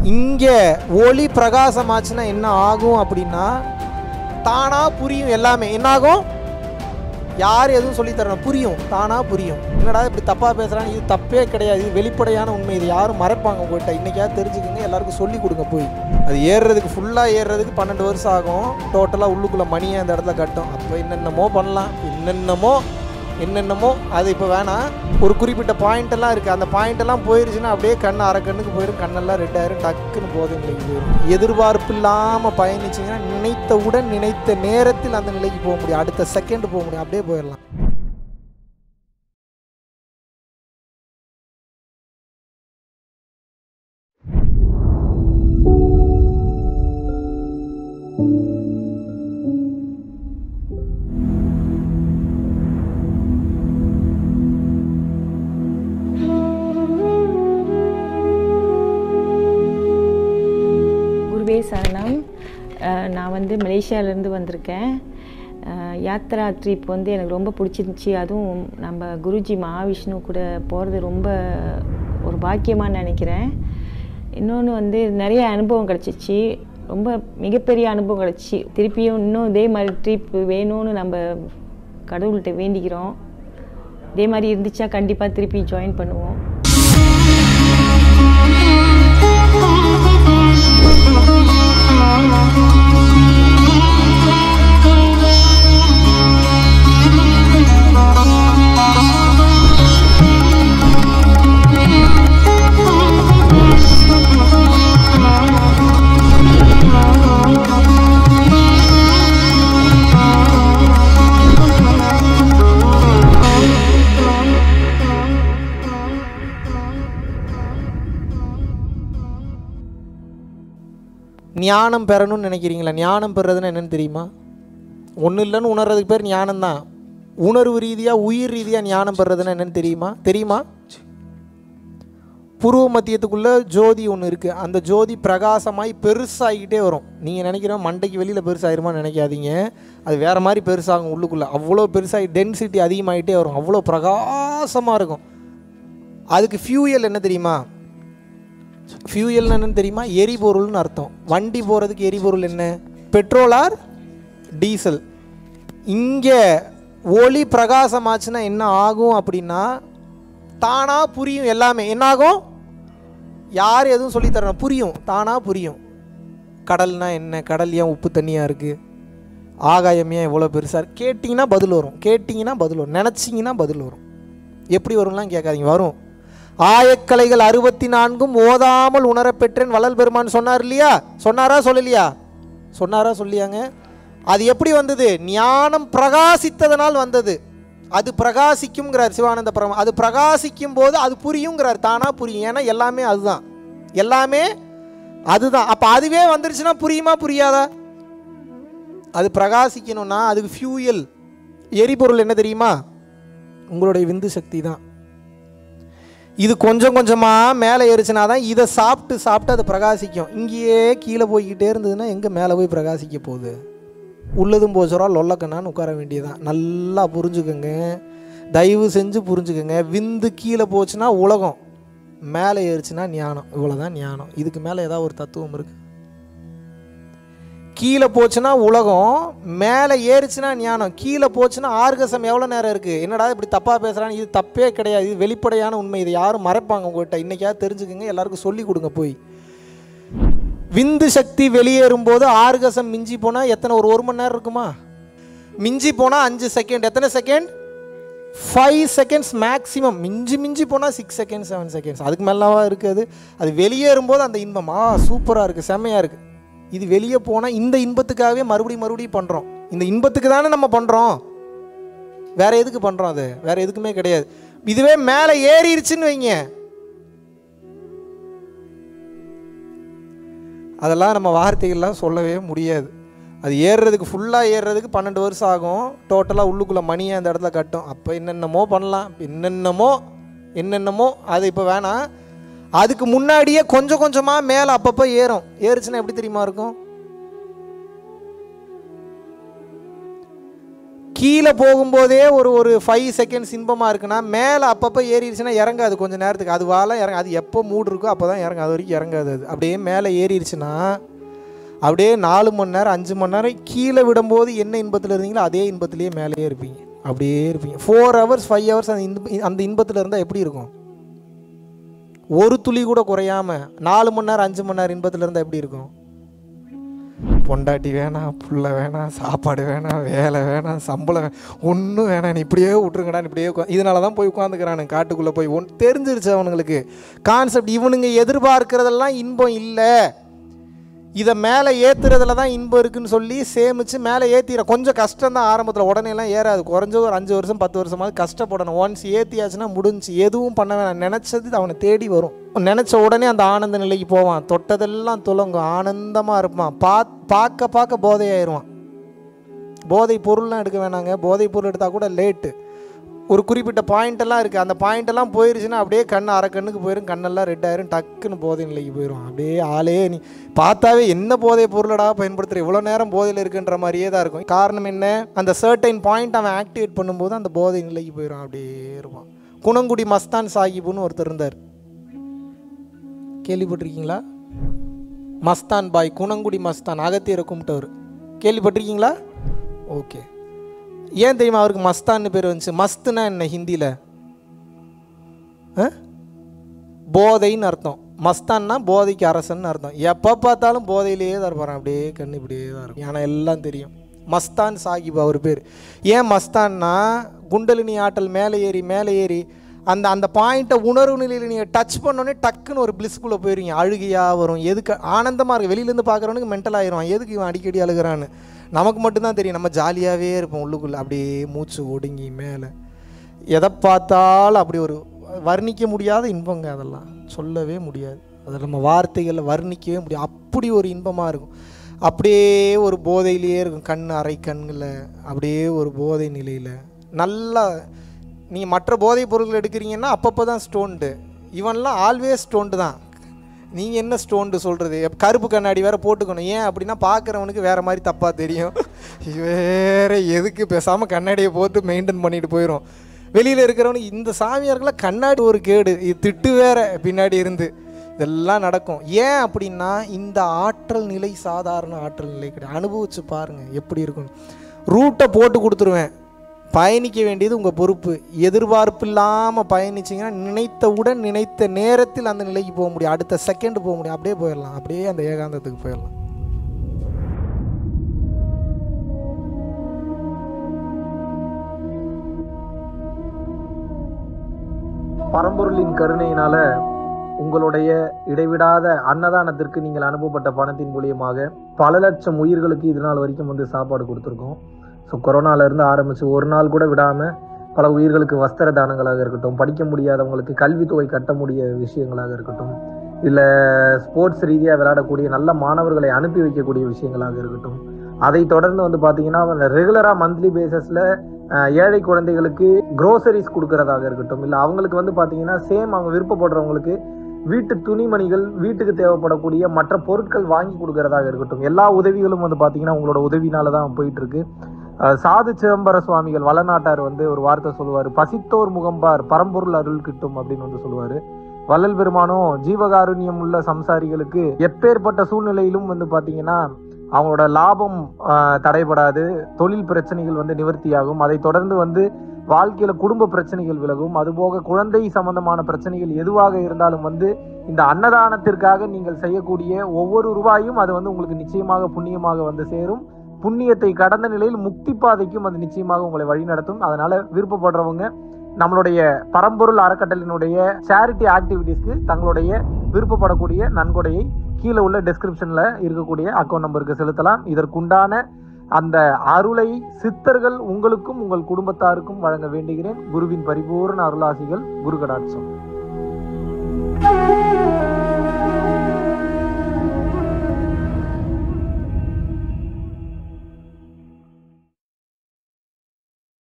இங்கே ஒளி பிரகாசமாச்சுன்னா என்ன ஆகும் அப்படின்னா தானாக புரியும் எல்லாமே என்ன ஆகும் யார் எதுவும் சொல்லித் தரணும் புரியும் தானாக புரியும் என்னடா இப்படி தப்பாக பேசுகிறான்னு இது தப்பே கிடையாது இது வெளிப்படையான உண்மை இது யாரும் மறைப்பாங்க உங்கள்கிட்ட இன்றைக்காவது தெரிஞ்சுக்கங்க எல்லாருக்கும் சொல்லி கொடுங்க போய் அது ஏறுறதுக்கு ஃபுல்லாக ஏறுறதுக்கு பன்னெண்டு வருஷம் ஆகும் டோட்டலாக உள்ளுக்குள்ளே மணியை அந்த இடத்துல கட்டும் அப்போ என்னென்னமோ பண்ணலாம் என்னென்னமோ என்னென்னமோ அது இப்போ வேணாம் ஒரு குறிப்பிட்ட பாயிண்ட் எல்லாம் இருக்குது அந்த பாயிண்ட் எல்லாம் போயிருச்சுன்னா அப்படியே கண் அரை கண்ணுக்கு போயிடும் கண்ணெல்லாம் ரெட் ஆயிரும் டக்குன்னு போதும் நிலைக்கு போயிடும் எதிர்பார்ப்பு இல்லாமல் பயணிச்சிங்கன்னா நினைத்தவுடன் நினைத்த நேரத்தில் அந்த நிலைக்கு போக முடியும் அடுத்த செகண்ட் போக முடியும் அப்படியே போயிடலாம் குருவே சரணம் அஹ் நான் வந்து மலேசியாவிலேருந்து வந்திருக்கேன் அஹ் யாத்ரா ட்ரிப் வந்து எனக்கு ரொம்ப பிடிச்சிருந்துச்சி அதுவும் நம்ம குருஜி மகாவிஷ்ணு கூட போகிறது ரொம்ப ஒரு பாக்கியமாக நினைக்கிறேன் இன்னொன்று வந்து நிறைய அனுபவம் கிடச்சிச்சு ரொம்ப மிகப்பெரிய அனுபவம் கிடச்சி திருப்பியும் இன்னும் இதே மாதிரி ட்ரிப் வேணும்னு நம்ம கடவுள்கிட்ட வேண்டிக்கிறோம் இதே மாதிரி இருந்துச்சா கண்டிப்பாக திருப்பி ஜாயின் பண்ணுவோம் ஞானம் பெறணும்னு நினைக்கிறீங்களா ஞானம் பெறுறதுன்னு என்னன்னு தெரியுமா ஒன்றும் இல்லைன்னு உணர்றதுக்கு பேர் ஞானம் தான் உணர்வு ரீதியாக உயிர் ரீதியாக ஞானம் பெறுறதுன்னு என்னன்னு தெரியுமா தெரியுமா புருவ மத்தியத்துக்குள்ளே ஜோதி ஒன்று இருக்குது அந்த ஜோதி பிரகாசமாய் பெருசாகிக்கிட்டே வரும் நீங்கள் நினைக்கிற மண்டைக்கு வெளியில் பெருசாயிருமான்னு நினைக்காதீங்க அது வேறு மாதிரி பெருசாகும் உள்ளுக்குள்ளே அவ்வளோ பெருசாகி டென்சிட்டி அதிகமாகிட்டே வரும் அவ்வளோ பிரகாசமாக இருக்கும் அதுக்கு ஃபியூயல் என்ன தெரியுமா ஃபியூயல் என்னன்னு தெரியுமா எரிபொருள்னு அர்த்தம் வண்டி போகிறதுக்கு எரிபொருள் என்ன பெட்ரோலார் டீசல் இங்கே ஒளி பிரகாசமாச்சுன்னா என்ன ஆகும் அப்படின்னா தானாக புரியும் எல்லாமே என்ன ஆகும் யார் எதுவும் சொல்லித் தரணும் புரியும் தானாக புரியும் கடல்னா என்ன கடல் ஏன் உப்பு தண்ணியாக இருக்குது ஆகாயம் ஏன் இவ்வளோ பெருசாக இருக்கு கேட்டிங்கன்னா பதில் வரும் கேட்டிங்கன்னா பதில் வரும் நினச்சிங்கன்னா பதில் வரும் எப்படி வரும்லாம் கேட்காதீங்க வரும் ஆயக்கலைகள் அறுபத்தி நான்கும் ஓதாமல் உணரப்பெற்றேன் வள்ளல் பெருமான் சொன்னார் இல்லையா சொன்னாரா சொல்லலையா சொன்னாரா சொல்லியாங்க அது எப்படி வந்தது ஞானம் பிரகாசித்ததனால் வந்தது அது பிரகாசிக்கும்ங்கிறார் சிவானந்த பரம அது பிரகாசிக்கும் போது அது புரியுங்கிறார் தானா புரியும் ஏன்னா எல்லாமே அதுதான் எல்லாமே அதுதான் அப்போ அதுவே வந்துருச்சுன்னா புரியுமா புரியாதா அது பிரகாசிக்கணும்னா அதுக்கு ஃபியூயல் எரிபொருள் என்ன தெரியுமா உங்களுடைய விந்து சக்தி தான் இது கொஞ்சம் கொஞ்சமாக மேலே ஏறிச்சுனா தான் இதை சாப்பிட்டு சாப்பிட்டு அது பிரகாசிக்கும் இங்கேயே கீழே போய்கிட்டே இருந்ததுன்னா எங்கே மேலே போய் பிரகாசிக்க போகுது உள்ளதும் போச்சுரா லொல்லக்கண்ணான்னு உட்கார வேண்டியதுதான் நல்லா புரிஞ்சுக்கோங்க தயவு செஞ்சு புரிஞ்சுக்கோங்க விந்து கீழே போச்சுன்னா உலகம் மேலே ஏறிச்சுன்னா ஞானம் இவ்வளோதான் ஞானம் இதுக்கு மேலே ஏதாவது ஒரு தத்துவம் இருக்குது கீழே போச்சுன்னா உலகம் மேலே ஏறிச்சுன்னா ஞானம் கீழே போச்சுன்னா ஆர்கசம் எவ்வளோ நேரம் இருக்குது என்னடா இப்படி தப்பாக பேசுகிறான்னு இது தப்பே கிடையாது இது வெளிப்படையான உண்மை இது யாரும் மறைப்பாங்க உங்கள்கிட்ட இன்றைக்காவது தெரிஞ்சுக்கங்க எல்லாருக்கும் சொல்லி கொடுங்க போய் விந்து சக்தி வெளியேறும் போது ஆர்கசம் மிஞ்சி போனால் எத்தனை ஒரு ஒரு மணி நேரம் இருக்குமா மிஞ்சி போனால் அஞ்சு செகண்ட் எத்தனை செகண்ட் ஃபைவ் செகண்ட்ஸ் மேக்ஸிமம் மிஞ்சி மிஞ்சி போனால் சிக்ஸ் செகண்ட்ஸ் செவன் செகண்ட்ஸ் அதுக்கு மேலவா இருக்குது அது வெளியேறும் போது அந்த இன்பம் ஆ சூப்பராக இருக்குது செம்மையாக இருக்குது இது வெளியே போனால் இந்த இன்பத்துக்காகவே மறுபடியும் மறுபடியும் பண்ணுறோம் இந்த இன்பத்துக்கு தானே நம்ம பண்ணுறோம் வேற எதுக்கு பண்ணுறோம் அது வேற எதுக்குமே கிடையாது இதுவே மேலே ஏறிடுச்சுன்னு வைங்க அதெல்லாம் நம்ம வார்த்தைகள்லாம் சொல்லவே முடியாது அது ஏறுறதுக்கு ஃபுல்லாக ஏறுறதுக்கு பன்னெண்டு வருஷம் ஆகும் டோட்டலாக உள்ளுக்குள்ளே மணியை அந்த இடத்துல கட்டும் அப்போ என்னென்னமோ பண்ணலாம் என்னென்னமோ என்னென்னமோ அது இப்போ வேணாம் அதுக்கு முன்னாடியே கொஞ்சம் கொஞ்சமாக மேலே அப்பப்போ ஏறும் ஏறுச்சுன்னா எப்படி தெரியுமா இருக்கும் கீழே போகும்போதே ஒரு ஒரு ஃபைவ் செகண்ட்ஸ் இன்பமாக இருக்குன்னா மேலே அப்பப்போ ஏறிடுச்சுன்னா இறங்காது கொஞ்சம் நேரத்துக்கு அதுவால இறங்க அது எப்போ மூடு இருக்கோ அப்போ தான் இறங்கும் அது வரைக்கும் இறங்காது அது அப்படியே மேலே ஏறிடுச்சுன்னா அப்படியே நாலு மணி நேரம் அஞ்சு மணி நேரம் கீழே விடும்போது என்ன இன்பத்தில் இருந்தீங்களோ அதே இன்பத்திலேயே மேலேயே இருப்பீங்க அப்படியே இருப்பீங்க ஃபோர் ஹவர்ஸ் ஃபைவ் ஹவர்ஸ் அந்த இன்ப அந்த இன்பத்தில் இருந்தால் எப்படி இருக்கும் ஒரு துளி கூட குறையாம நாலு மணி நேரம் அஞ்சு மணி நேரம் இன்பத்தில் இருந்தால் எப்படி இருக்கும் பொண்டாட்டி வேணாம் புள்ள வேணாம் சாப்பாடு வேணாம் வேலை வேணாம் சம்பளம் ஒன்றும் வேணாம் நீ இப்படியே விட்ருங்கடான்னு இப்படியே உட்கா இதனால தான் போய் உட்காந்துக்கிறானு காட்டுக்குள்ளே போய் ஒன் தெரிஞ்சிருச்சு அவனுங்களுக்கு கான்செப்ட் இவனுங்க எதிர்பார்க்கறதெல்லாம் இன்பம் இல்லை இதை மேலே ஏற்றுறதுல தான் இன்பம் இருக்குன்னு சொல்லி சேமித்து மேலே ஏற்றிற கொஞ்சம் கஷ்டம் தான் ஆரம்பத்தில் உடனேலாம் ஏறாது குறைஞ்சது ஒரு அஞ்சு வருஷம் பத்து வருஷமாவது கஷ்டப்படணும் ஒன்ஸ் ஏற்றியாச்சுன்னா முடிஞ்சு எதுவும் பண்ண வேணாம் நினச்சது அவனை தேடி வரும் நினச்ச உடனே அந்த ஆனந்த நிலைக்கு போவான் தொட்டதெல்லாம் துலங்கும் ஆனந்தமாக இருப்பான் பா பார்க்க பார்க்க போதையாயிருவான் போதை பொருள்லாம் எடுக்க வேணாங்க போதை பொருள் எடுத்தால் கூட லேட்டு ஒரு குறிப்பிட்ட பாயிண்ட் எல்லாம் இருக்குது அந்த பாயிண்ட் எல்லாம் போயிருச்சுன்னா அப்படியே கண் அரை கண்ணுக்கு போயிடும் கண்ணெல்லாம் ரெட் ஆயிரும் டக்குன்னு போதை நிலைக்கு போயிடும் அப்படியே ஆளே நீ பார்த்தாவே என்ன போதை பொருளடா பயன்படுத்துகிற இவ்வளோ நேரம் போதையில் இருக்குன்ற மாதிரியே தான் இருக்கும் காரணம் என்ன அந்த சர்டைன் பாயிண்ட் அவன் ஆக்டிவேட் பண்ணும்போது அந்த போதை நிலைக்கு போயிடும் அப்படியே இருப்பான் குணங்குடி மஸ்தான் சாஹிப்னு ஒருத்தர் இருந்தார் கேள்விப்பட்டிருக்கீங்களா மஸ்தான் பாய் குணங்குடி மஸ்தான் அகத்தியரை கும்பிட்டவர் கேள்விப்பட்டிருக்கீங்களா ஓகே ஏன் தெரியுமா அவருக்கு மஸ்தான்னு பேர் வந்துச்சு மஸ்துனா என்ன ஹிந்தியில் போதைன்னு அர்த்தம் மஸ்தான்னா போதைக்கு அரசன்னு அர்த்தம் எப்போ பார்த்தாலும் போதையிலேயே தான் இருப்பாரான் அப்படியே கண்ணு இப்படியே தான் இருக்கும் ஆனால் எல்லாம் தெரியும் மஸ்தான் சாஹிப் அவர் பேர் ஏன் மஸ்தான்னா குண்டலினி ஆற்றல் மேலே ஏறி மேலே ஏறி அந்த அந்த பாயிண்ட்டை உணர்வு நிலையில் நீங்கள் டச் பண்ணோன்னே டக்குன்னு ஒரு பிளிஸ்குள்ளே போயிருவீங்க அழுகையாக வரும் எதுக்கு ஆனந்தமாக இருக்குது வெளியிலேருந்து பார்க்குறவனுக்கு மென்டல் ஆயிரும் எதுக்கு இவன் அடிக்கடி அழுகிறான்னு நமக்கு மட்டும்தான் தெரியும் நம்ம ஜாலியாகவே இருப்போம் உள்ளுக்குள்ளே அப்படியே மூச்சு ஒடுங்கி மேலே எதை பார்த்தாலும் அப்படி ஒரு வர்ணிக்க முடியாத இன்பங்க அதெல்லாம் சொல்லவே முடியாது அதை நம்ம வார்த்தைகளில் வர்ணிக்கவே முடியாது அப்படி ஒரு இன்பமாக இருக்கும் அப்படியே ஒரு போதையிலேயே இருக்கும் கண் அரை கண்ணில் அப்படியே ஒரு போதை நிலையில் நல்லா நீங்கள் மற்ற போதைப் பொருட்கள் எடுக்கிறீங்கன்னா அப்பப்போ தான் ஸ்டோன்டு இவன்லாம் ஆல்வேஸ் ஸ்டோன்டு தான் நீங்கள் என்ன ஸ்டோன்டு சொல்கிறது கருப்பு கண்ணாடி வேற போட்டுக்கணும் ஏன் அப்படின்னா பார்க்குறவனுக்கு வேறு மாதிரி தப்பாக தெரியும் வேற எதுக்கு பேசாமல் கண்ணாடியை போட்டு மெயின்டைன் பண்ணிட்டு போயிடும் வெளியில் இருக்கிறவனுக்கு இந்த சாமியார்களாம் கண்ணாடி ஒரு கேடு இது திட்டு வேற பின்னாடி இருந்து இதெல்லாம் நடக்கும் ஏன் அப்படின்னா இந்த ஆற்றல் நிலை சாதாரண ஆற்றல் நிலை கிடையாது அனுபவிச்சு பாருங்கள் எப்படி இருக்கும் ரூட்டை போட்டு கொடுத்துருவேன் பயணிக்க வேண்டியது உங்கள் பொறுப்பு எதிர்பார்ப்பு இல்லாமல் பயணிச்சிங்கன்னா நினைத்தவுடன் நினைத்த நேரத்தில் அந்த நிலைக்கு போக முடியும் அடுத்த செகண்ட் போக முடியும் அப்படியே போயிடலாம் அப்படியே அந்த ஏகாந்தத்துக்கு போயிடலாம் பரம்பொருளின் கருணையினால உங்களுடைய இடைவிடாத அன்னதானத்திற்கு நீங்கள் அனுப்பப்பட்ட பணத்தின் மூலியமாக பல லட்சம் உயிர்களுக்கு இது நாள் வரைக்கும் வந்து சாப்பாடு கொடுத்துருக்கோம் ஸோ கொரோனாலேருந்து ஆரம்பித்து ஒரு நாள் கூட விடாமல் பல உயிர்களுக்கு வஸ்திர தானங்களாக இருக்கட்டும் படிக்க முடியாதவங்களுக்கு கல்வித்தொகை கட்ட முடிய விஷயங்களாக இருக்கட்டும் இல்லை ஸ்போர்ட்ஸ் ரீதியாக விளையாடக்கூடிய நல்ல மாணவர்களை அனுப்பி வைக்கக்கூடிய விஷயங்களாக இருக்கட்டும் அதை தொடர்ந்து வந்து பார்த்தீங்கன்னா ரெகுலராக மந்த்லி பேசிஸில் ஏழை குழந்தைகளுக்கு க்ரோசரிஸ் கொடுக்கறதாக இருக்கட்டும் இல்லை அவங்களுக்கு வந்து பார்த்தீங்கன்னா சேம் அவங்க விருப்பப்படுறவங்களுக்கு வீட்டு துணிமணிகள் வீட்டுக்கு தேவைப்படக்கூடிய மற்ற பொருட்கள் வாங்கி கொடுக்கறதாக இருக்கட்டும் எல்லா உதவிகளும் வந்து பார்த்தீங்கன்னா உங்களோட உதவினால தான் போயிட்டு இருக்கு அஹ் சாது சிதம்பர சுவாமிகள் வளநாட்டார் வந்து ஒரு வார்த்தை சொல்லுவார் பசித்தோர் முகம்பார் பரம்பொருள் அருள் கிட்டும் அப்படின்னு வந்து சொல்லுவார் வள்ளல் பெருமானும் ஜீவகாருண்யம் உள்ள சம்சாரிகளுக்கு எப்பேற்பட்ட சூழ்நிலையிலும் வந்து பார்த்தீங்கன்னா அவங்களோட லாபம் ஆஹ், தடைபடாது தொழில் பிரச்சனைகள் வந்து நிவர்த்தியாகும் அதை தொடர்ந்து வந்து வாழ்க்கையில குடும்ப பிரச்சனைகள் விலகும் அதுபோக குழந்தை சம்பந்தமான பிரச்சனைகள் எதுவாக இருந்தாலும் வந்து இந்த அன்னதானத்திற்காக நீங்கள் செய்யக்கூடிய ஒவ்வொரு ரூபாயும் அது வந்து உங்களுக்கு நிச்சயமாக புண்ணியமாக வந்து சேரும் புண்ணியத்தை கடந்த நிலையில் முக்தி பாதைக்கும் அது நிச்சயமாக உங்களை வழிநடத்தும் அதனால விருப்பப்படுறவங்க நம்மளுடைய பரம்பொருள் அறக்கட்டளினுடைய சேரிட்டி ஆக்டிவிட்டீஸ்க்கு தங்களுடைய விருப்பப்படக்கூடிய நன்கொடையை கீழே உள்ள டெஸ்கிரிப்ஷன்ல இருக்கக்கூடிய அக்கௌண்ட் நம்பருக்கு செலுத்தலாம் இதற்குண்டான அந்த அருளை சித்தர்கள் உங்களுக்கும் உங்கள் குடும்பத்தாருக்கும் வழங்க வேண்டுகிறேன் குருவின் பரிபூர்ண அருளாசிகள் குரு கடாட்சம்